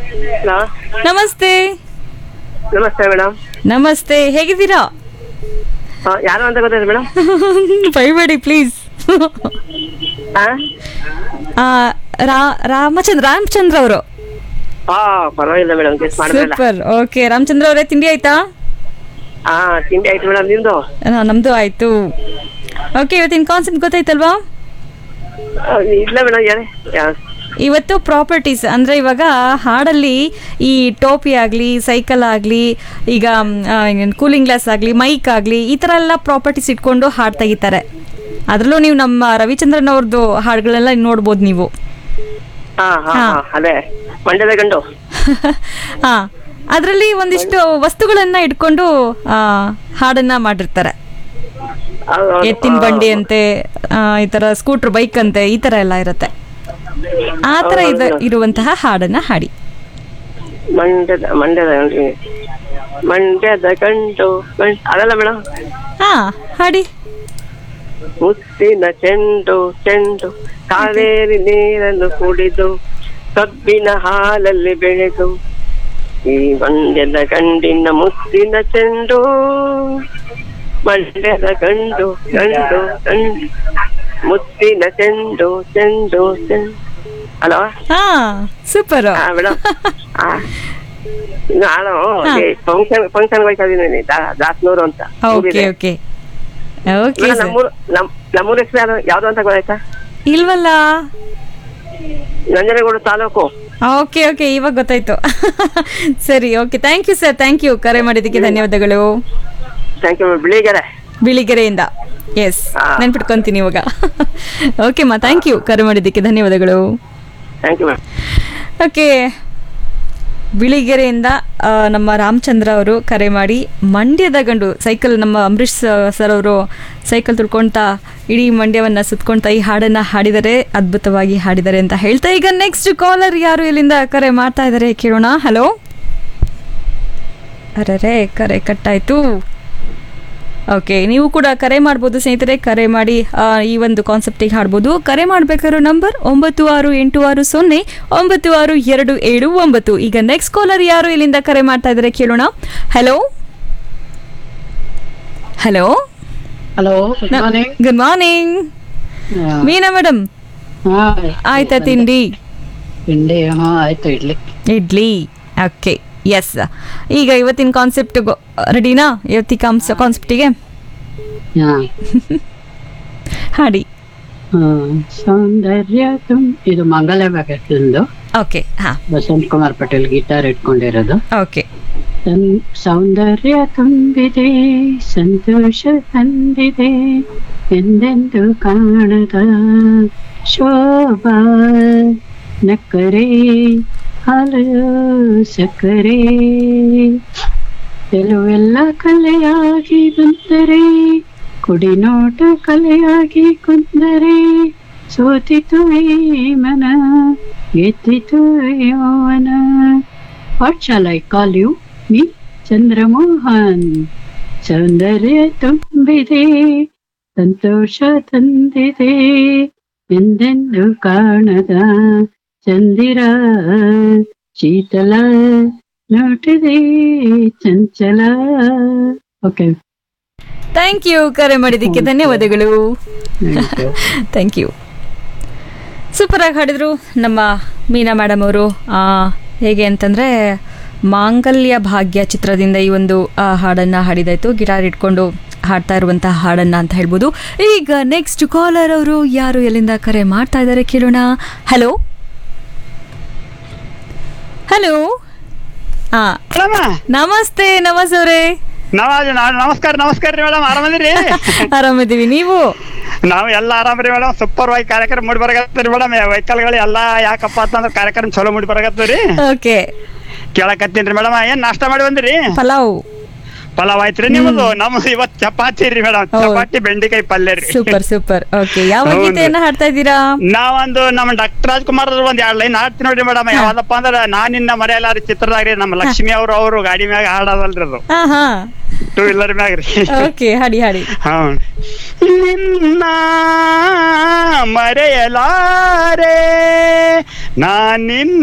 Hello ನಮಸ್ತೆ ನಮಸ್ತೆ madam ನಮಸ್ತೆ ಹೇಗಿದ್ದೀರಾ ಯಾರು ಅಂತ ಗೊತ್ತಾಯ್ತು ಮೇಡಮ್ ಬೈಬೇಡಿ ಪ್ಲೀಸ್ ಹಾ ರಾಮಚಂದ್ರ ರಾಮಚಂದ್ರ ಅವರು ಹಾ ಪರವಾಗಿಲ್ಲ ಮೇಡಮ್ ಗೆಸ್ ಮಾಡಿದ್ರಲ್ಲ ಸೂಪರ್ ಓಕೆ ರಾಮಚಂದ್ರ ಅವರೇ ತಿಂಡಿ ಆಯ್ತಾ ಹಾ ತಿಂಡಿ ಆಯ್ತು ಮೇಡಮ್ ನಿಮ್ದು ಆ, ನಮ್ದು ಆಯ್ತು ಓಕೆ ಇವತ್ತಿನ ಕಾನ್ಸೆಪ್ಟ್ ಗೊತ್ತಾಯ್ತಲ್ವಾ ಆ, ಇಲ್ಲ ಮೇಡಮ್ ಯಾರೇ ಯಾ- ಇವತ್ತು ಪ್ರಾಪರ್ಟೀಸ್ ಅಂದರೆ ಇವಾಗ ಹಾಡಲ್ಲಿ ಈ ಟೋಪಿ ಆಗಲಿ ಸೈಕಲ್ ಆಗಲಿ ಈಗ ಕೂಲಿಂಗ್ ಗ್ಲಾಸ್ ಆಗಲಿ ಮೈಕ್ ಆಗಲಿ ಈ ಥರ ಎಲ್ಲ ಪ್ರಾಪರ್ಟೀಸ್ ಇಟ್ಕೊಂಡು ಹಾಡು ತೆಗಿತಾರೆ ಅದರಲ್ಲೂ ನೀವು ನಮ್ಮ ರವಿಚಂದ್ರನ್ ಅವ್ರದ್ದು ಹಾಡುಗಳೆಲ್ಲ ನೋಡ್ಬೋದು ನೀವು ಹಾ ಹಾ ಹಾ. ಹಾ ಅದೇ ಮಂಡ್ಯದ ಗಂಡು ಹಾಂ ಅದರಲ್ಲಿ ಒಂದಿಷ್ಟು ವಸ್ತುಗಳನ್ನು ಇಟ್ಕೊಂಡು ಆ, ಹಾಡನ್ನ ಮಾಡಿರ್ತಾರೆ ಹೌದು, ಹೌದು. ಎತ್ತಿನ ಬಂಡಿ ಅಂತೆ ಆ, ಈ ಥರ ಸ್ಕೂಟ್ರ್ ಬೈಕ್ ಅಂತೆ ಈ ಥರ ಎಲ್ಲ ಇರುತ್ತೆ ಆ ಥರ ಇದು ಇರುವಂತಹ ಹಾಡನ್ನ ಹಾಡಿ ಮಂಡ್ಯದ ಮಂಡ್ಯದ ಗಂಡು ಮಂಡ್ಯದ ಗಂಡು ಗಂಡು ಅದಲ್ಲ ಮೇಡಮ್ ಹಾ ಹಾಡಿ ಮುತ್ತಿನ ಚೆಂಡು ಚೆಂಡು ಕಾವೇರಿ ನೀರನ್ನು ಕುಡಿದು ಕಬ್ಬಿನ ಹಾಲಲ್ಲಿ ಬೆಳೆದು ಈ ಮಂಡ್ಯದ ಗಂಡಿನ ಮುತ್ತಿನ ಚೆಂಡು ಮಂಡ್ಯದ ಗಂಡು ಗಂಡು ಗಂಡು ಮುತ್ತಿನ ಚೆಂಡು ಚೆಂಡು ಚೆಂಡು ಹಲೋ ಹಾ ಸೂಪರ್ ಹಾ ಮೇಡಮ್ ನಾನು ಫಂಕ್ಷನ್ ಫಂಕ್ಷನ್ ಹೋಗ್ತಾ ಇದ್ದೀನಿ ದಾಸ್ನೂರು ಅಂತ ಓಕೆ ಊರಿದೆ. ಓಕೆ ಓಕೆ ಮೇಡಮ್, ಸರ್ ನಮ್ಮೂರು ನಮ್ ನಮ್ಮೂರ ಹೆಸರು ಯಾರು ಯಾವ್ದು ಅಂತ ಗೊತ್ತಾಯ್ತಾ ಇಲ್ವಲ್ಲ ನಂಜನಗೂಡು ತಾಲೂಕು ಓಕೆ ಓಕೆ ಇವಾಗ ಗೊತ್ತಾಯ್ತು ಸರಿ okay thank you sir thank you ಕರೆ ಮಾಡಿದ್ದಕ್ಕೆ ಧನ್ಯವಾದಗಳು ಥ್ಯಾಂಕ್ ಯು ಬಿಳಿಗೆರೆ ಬಿಳಿಗೆರೆಯಿಂದ ಎಸ್ ಹಾ. ನೆನ್ಪಿಟ್ಕೊಂತೀನಿ ಇವಾಗ ಓಕೆ ಮಾ ಥ್ಯಾಂಕ್ ಯು ಕರೆ ಮಾಡಿದ್ದಕ್ಕೆ ಧನ್ಯವಾದಗಳು ಥ್ಯಾಂಕ್ ಯು ಮೇಡಮ್ ಓಕೆ ಬಿಳಿಗೆರೆಯಿಂದ ಆ, ನಮ್ಮ ರಾಮಚಂದ್ರ ಅವರು ಕರೆ ಮಾಡಿ ಮಂಡ್ಯದ ಗಂಡು ಸೈಕಲ್ ನಮ್ಮ ಅಂಬರೀಷ್ ಸರ್ ಅವರು ಸೈಕಲ್ ತುಳ್ಕೊಳ್ತಾ ಇಡೀ ಮಂಡ್ಯವನ್ನು ಸುತ್ಕೊಳ್ತಾ ಈ ಹಾಡನ್ನು ಹಾಡಿದರೆ ಅದ್ಭುತವಾಗಿ ಹಾಡಿದ್ದಾರೆ ಅಂತ ಹೇಳ್ತಾ ಈಗ ನೆಕ್ಸ್ಟ್ ಕಾಲರ್ ಯಾರು ಇಲ್ಲಿಂದ ಕರೆ ಮಾಡ್ತಾ ಇದ್ದಾರೆ ಕೇಳೋಣ ಹಲೋ ಅರರೆ ಕರೆ ಕಟ್ಟಾಯ್ತು ಓಕೆ ನೀವು ಕೂಡ ಕರೆ ಮಾಡ್ಬೋದು ಸ್ನೇಹಿತರೆ ಕರೆ ಮಾಡಿ ಆ, ಈ ಒಂದು ಕಾನ್ಸೆಪ್ಟಿಗೆ ಹಾಡ್ಬೋದು ಕರೆ ಮಾಡಬೇಕಾರೋ ನಂಬರ್ ಒಂಬತ್ತು ಆರು ಎಂಟು ಆರು ಸೊನ್ನೆ ಒಂಬತ್ತು ಆರು ಎರಡು ಏಳು ಒಂಬತ್ತು ಈಗ ನೆಕ್ಸ್ಟ್ ಕಾಲರ್ ಯಾರು ಇಲ್ಲಿಂದ ಕರೆ ಮಾಡ್ತಾ ಇದ್ದಾರೆ ಕೇಳೋಣ hello hello hello good morning good morning Meena madam ಆಯ್ತಾ ತಿಂಡಿ ತಿಂಡಿ ಹಾ ಆಯ್ತು ಇಡ್ಲಿ ಇಡ್ಲಿ ಓಕೆ ಎಸ್ ಈಗ ಇವತ್ತಿನ ಕಾನ್ಸೆಪ್ಟ್ ರೆಡಿನಾ ಇವತ್ತಿ ಕಾನ್ಸ್ ಕಾನ್ಸೆಪ್ಟಿಗೆ ಹಾ ಹಾಡಿ ಹಾ, ಸೌಂದರ್ಯ ತುಮ್ ಇದು ಮಂಗಲ ಬ್ಯಾಗತ್ತಿಂದು ಓಕೆ ಹಾಂ ಬಸಂತ್ ಕುಮಾರ್ ಪಟೇಲ್ ಗಿಟಾರ್ ಇಟ್ಕೊಂಡಿರೋದು ಓಕೆ ಸಂ- ಸೌಂದರ್ಯ ತುಂಬಿದೆ ಸಂತೋಷ ತಂದಿದೆ ಎಂದೆಂದು ಕಾಣದ ಶೋಭಾ ನಕ್ಕರೆ ಹಾಲು ಸಕ್ಕರೆ ಕೆಲವೆಲ್ಲ ಕಲೆಯಾಗಿ ಬಂದರೆ ಕುಡಿನೋಟ ಕಲೆಯಾಗಿ ಕುಂದರೆ ಸೋತಿತು ಈ ಮನ ಗೆದ್ದಿತು ಯೌವನ what shall I call you me Chandramohan ಸೌಂದರ್ಯ ತುಂಬಿದೆ ಸಂತೋಷ ತಂದಿದೆ ಎಂದೆಂದು ಕಾಣದ ಚಂದಿರ ಶೀತಲ ನೋಟಿದೆ ಚಂಚಲ ಓಕೆ ಥ್ಯಾಂಕ್ ಯು ಕರೆ ಮಾಡಿದ್ದಕ್ಕೆ ಧನ್ಯವಾದಗಳು ಥ್ಯಾಂಕ್ ಯು ಸೂಪರ್ ಆಗಿ ಹಾಡಿದ್ರು ನಮ್ಮ ಮೀನಾ ಮೇಡಮ್ ಅವರು ಆ, ಹೇಗೆ ಅಂತಂದರೆ ಮಾಂಗಲ್ಯ ಭಾಗ್ಯ ಚಿತ್ರದಿಂದ ಈ ಒಂದು ಆ, ಹಾಡನ್ನ ಹಾಡಿದಾಯ್ತು ಗಿಟಾರ್ ಇಟ್ಕೊಂಡು ಹಾಡ್ತಾ ಇರುವಂತಹ ಹಾಡನ್ನ ಅಂತ ಹೇಳ್ಬೋದು ಈಗ ನೆಕ್ಸ್ಟ್ ಕಾಲರ್ ಅವರು ಯಾರು ಎಲ್ಲಿಂದ ಕರೆ ಮಾಡ್ತಾ ಇದ್ದಾರೆ ಕೇಳೋಣ ಹಲೋ ಹಲೋ ಹಾ ನಮಸ್ತೆ ನಮಸ್ ಅವರೇ ನವಾಜ್ ನಮಸ್ಕಾರ ನಮಸ್ಕಾರ ರೀ ಮೇಡಮ್ ಆರಾಮದಿರಿ ಆರಾಮಿದ್ದೀವಿ ನೀವು ನಾವು ಎಲ್ಲ ಆರಾಮ್ರಿ ಮೇಡಮ್ ಸೂಪರ್ ಆಗಿ ಕಾರ್ಯಕ್ರಮ ಮೂಡಿ ಬರಕತ್ತೀರಿ ಮೇಡಮ್ ವೆಹಿಕಲ್ಗಳು ಎಲ್ಲ ಯಾಕಪ್ಪ ಅಂತಂದ್ರೆ ಕಾರ್ಯಕ್ರಮ ಚಲೋ ಮೂಡಿ ಬರಕತ್ತೀರಿ ಓಕೆ ಕೇಳಕತ್ತೀನಿ ಮೇಡಮ್ ಏನ್ ನಾಷ್ಟ ಮಾಡಿ ಬಂದಿರಿ ಪಲಾವ್ ಪಲಾವ್ ಆಯ್ತ್ರಿ ನಿಮ್ಮದು ನಮ್ದು ಇವತ್ ಚಪಾತಿ ರೀ ಮೇಡಮ್ ಹೌದು. ಚಪಾತಿ ಬೆಂಡಿಕಾಯಿ ಪಲ್ಯ ರೀ ಸೂಪರ್ ಸೂಪರ್ ಓಕೆ ಯಾವ ಹೌದು. ಗೀತೆಯನ್ನ ಹಾಡ್ತಾ ಇದ್ದೀರಾ ನಾವೊಂದು ನಮ್ಮ ಡಾಕ್ಟರ್ ರಾಜ್ಕುಮಾರ್ ಅವ್ರ ಒಂದ್ ಎರಡ್ ಲೈನ್ ಹಾಡ್ತೀನಿ ನೋಡ್ರಿ ಮೇಡಮ್ ಯಾವ್ದಪ್ಪ ಅಂದ್ರ ನಾನಿನ್ನ ಮರೆಯಲಾರ ಚಿತ್ರದಾಗ ರೀ ನಮ್ಮ ಲಕ್ಷ್ಮಿ ಅವರು ಅವರು ಗಾಡಿ ಮ್ಯಾಗ ಹಾಡೋದಲ್ರಿ ಅದು ಹಾ ಹಾ ಟೂ ವೀಲರ್ ಮ್ಯಾಗ ರೀ ಓಕೆ ಹಾಡಿ ಹಾಡಿ ಹೌನ್. ನಿನ್ನ ಮರೆಯಲಾರೆ ನಾನಿನ್ನ